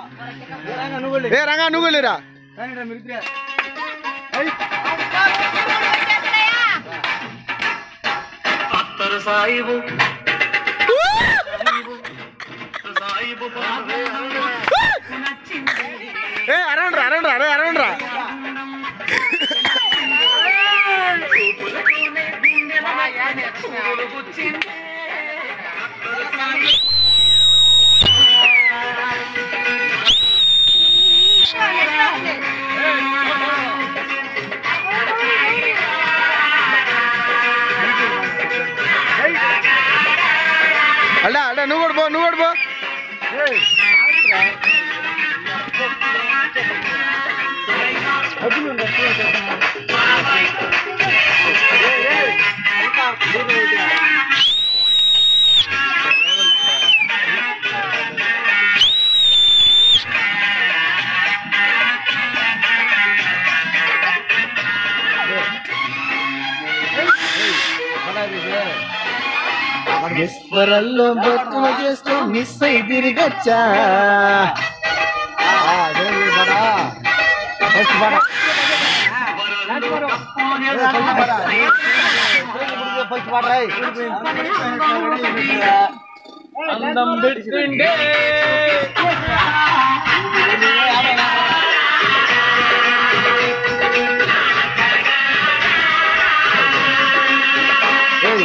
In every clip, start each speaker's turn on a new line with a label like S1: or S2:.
S1: ఏ రంగా నువ్వు లేరా
S2: అత్తరు సాయిబు సాయిబు
S1: ఏ అరవండ్రా అరవండ్రా అరే అరవండ్రా అల్లా అల్లా నువ్వు కూడా పో నువ్వు కూడా పో విస్మరల్లో బతుకుమ చేస్తూ మిస్ అయి తిరిగచ్చా
S2: అందం పెట్టిండే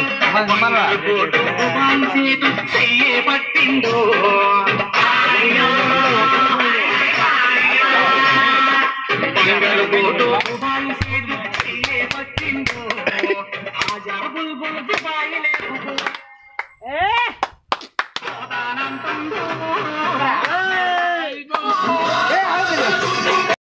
S2: చెయ్యే పట్టిందో